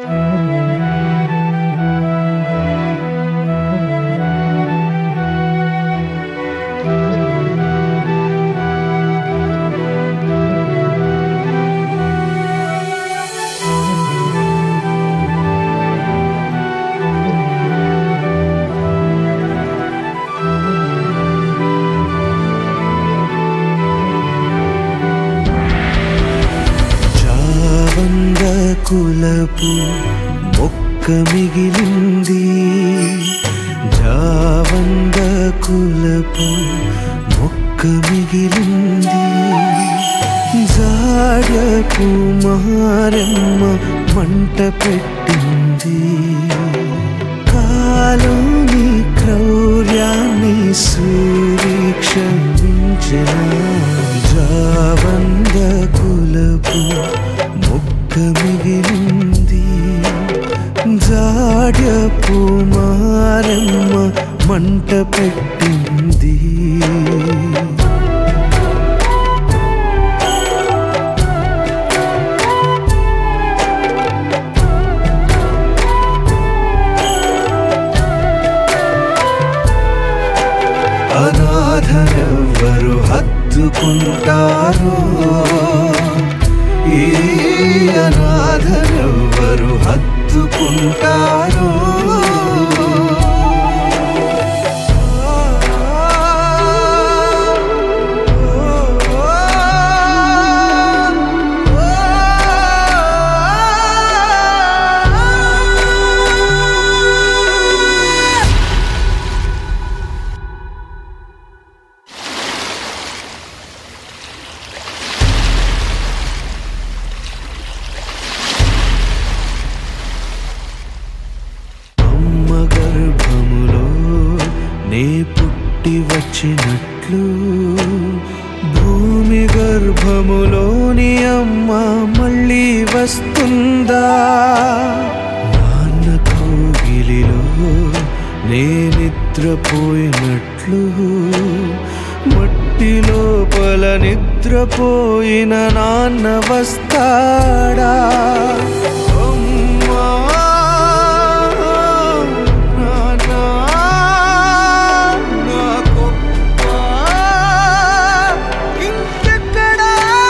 చావంద కులపు మొక్క మిగిలింది జావంద కులపు మొక్క మిగిలింది జాడపు మారమ్మ మంట పెట్టింది కాలోని క్రౌర్యాన్ని సూరీక్షమించిన జావంద కులపు మొక్క మిగిలింది జాడ్యపు మారమ్మ మంట పెట్టింది అనాథరెవ్వరు హత్తుకుంటారో ఈ అనాథరెవ్వరు హత్తుకుంటారో అమ్మ గర్భములో నే పుట్టి వచ్చినట్లు భూమి గర్భములోని అమ్మ మళ్ళీ వస్తుందా నాన్న కోగిలిలో నే నిద్రపోయినట్లు మట్టి లోపల నిద్రపోయిన నాన్న వస్తాడా అమ్మా నాన్నా నా గొప్ప ఇంకెక్కడా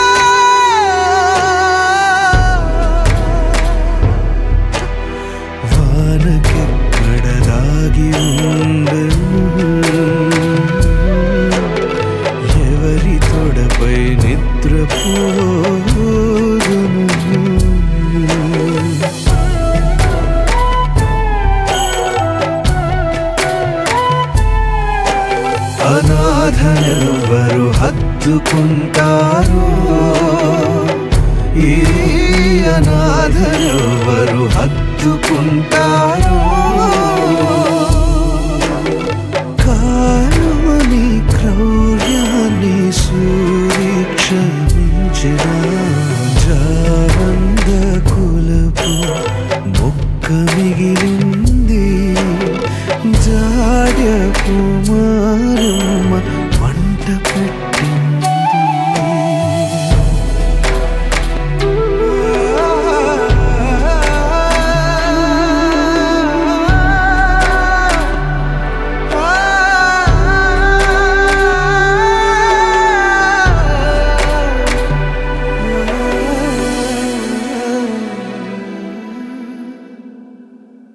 వానకెక్కడ దాగి ఉండను ఎవరి తొడపై నిద్రపోదును అనాథనెవ్వరు హత్తుకుంటారు ఈ అనాథనెవ్వరు హత్తుకుంటారు